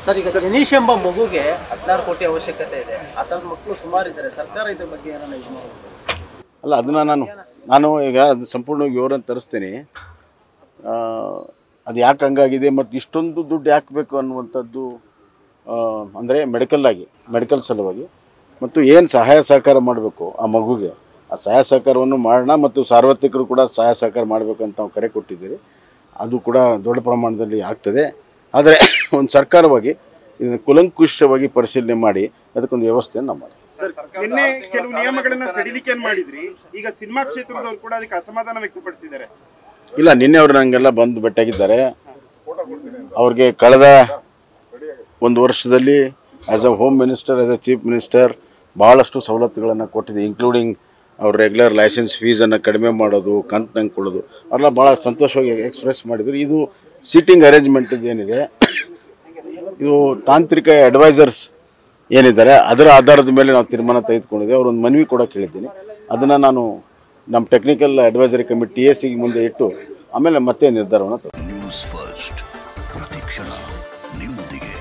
Sir ಈಗ ಜನೀಶ್ ಎಂಬ ಮಗುಗೆ ಹದಿನಾರು ಕೋಟಿ ಅವಶ್ಯಕತೆ ಇದೆ ಆ ಥರದ ಮಕ್ಕಳು ಸುಮಾರು ಇದ್ದಾರೆ ಸರ್ಕಾರ ಇದ್ರ ಬಗ್ಗೆ ಏನಾರ ಇದು ಮಾಡ್ಬೇಕು ಅಲ್ಲ ಅದನ್ನು ನಾನು ನಾನು ಈಗ ಅದು ಸಂಪೂರ್ಣವಾಗಿ ವಿವರನ್ನು ತರಿಸ್ತೀನಿ ಆ, ಅದು ಯಾಕೆ ಹಂಗಾಗಿದೆ ಮತ್ತು ಇಷ್ಟೊಂದು ದುಡ್ಡು ಯಾಕೆ ಬೇಕು ಅನ್ನುವಂಥದ್ದು ಅಂದರೆ ಮೆಡಿಕಲ್ ಆಗಿ ಮೆಡಿಕಲ್ ಸಲುವಾಗಿ ಮತ್ತು ಏನು ಸಹಾಯ ಸಹಕಾರ ಮಾಡಬೇಕು ಆ ಮಗುಗೆ ಆ ಸಹಾಯ ಸಹಕಾರವನ್ನು ಮಾಡೋಣ ಮತ್ತು ಸಾರ್ವತ್ರಿಕರು ಕೂಡ ಸಹಾಯ ಸಹಕಾರ ಮಾಡಬೇಕಂತ ನಾವು ಕರೆ ಕೊಟ್ಟಿದ್ದೀರಿ ಅದು ಕೂಡ ದೊಡ್ಡ ಪ್ರಮಾಣದಲ್ಲಿ ಆಗ್ತದೆ ಆದರೆ ಒಂದು ಸರ್ಕಾರವಾಗಿ ಇದನ್ನು ಕುಲಂಕುಷವಾಗಿ ಪರಿಶೀಲನೆ ಮಾಡಿ ಅದಕ್ಕೊಂದು ವ್ಯವಸ್ಥೆಯನ್ನು ನಾವು ಮಾಡಿ ನಿನ್ನೆ ಕೆಲವು ನಿಯಮಗಳನ್ನ ಸಡಿಲಿಕೆ ಮಾಡಿದ್ರಿ ಈಗ ಸಿನಿಮಾ ಕ್ಷೇತ್ರದವರು ಕೂಡ ಅದಕ್ಕೆ ಅಸಮಾಧಾನ ವ್ಯಕ್ತಪಡಿಸಿದ್ದಾರೆ ಇಲ್ಲ ನಿನ್ನೆ ಅವ್ರು ನಂಗೆಲ್ಲ ಬಂದು ಭೇಟಿಯಾಗಿದ್ದಾರೆ ಅವ್ರಿಗೆ ಕಳೆದ ಒಂದು ವರ್ಷದಲ್ಲಿ as a home minister as a chief minister ಭಾಳಷ್ಟು ಸವಲತ್ತುಗಳನ್ನು ಕೊಟ್ಟಿದೆ ಇನ್ಕ್ಲೂಡಿಂಗ್ ಅವ್ರ ರೆಗ್ಯುಲರ್ ಲೈಸೆನ್ಸ್ ಫೀಸನ್ನು ಕಡಿಮೆ ಮಾಡೋದು ಕಂತಂಗೆ ಕೊಡೋದು ಅವರೆಲ್ಲ ಭಾಳ ಸಂತೋಷವಾಗಿ ಎಕ್ಸ್ಪ್ರೆಸ್ ಮಾಡಿದ್ರು ಇದು ಸೀಟಿಂಗ್ ಅರೇಂಜ್ಮೆಂಟ್ ಏನಿದೆ ಇದು ತಾಂತ್ರಿಕ ಅಡ್ವೈಸರ್ಸ್ ಏನಿದ್ದಾರೆ ಅದರ ಆಧಾರದ ಮೇಲೆ ನಾವು ತೀರ್ಮಾನ ತೆಗೆದುಕೊಂಡಿದ್ದೇವೆ ಅವರೊಂದು ಮನವಿ ಕೂಡ ಕೇಳಿದ್ದೀನಿ ಅದನ್ನು ನಾನು ನಮ್ಮ technical advisory committee T A ಸಿಗೆ ಮುಂದೆ ಇಟ್ಟು ಆಮೇಲೆ ಮತ್ತೆ ನಿರ್ಧಾರವನ್ನು ತಗೊಳ್ತೀನಿ. ನ್ಯೂಸ್ ಫಸ್ಟ್ ಪ್ರತಿಕ್ಷಣ ನಿಮ್ಮೊಂದಿಗೆ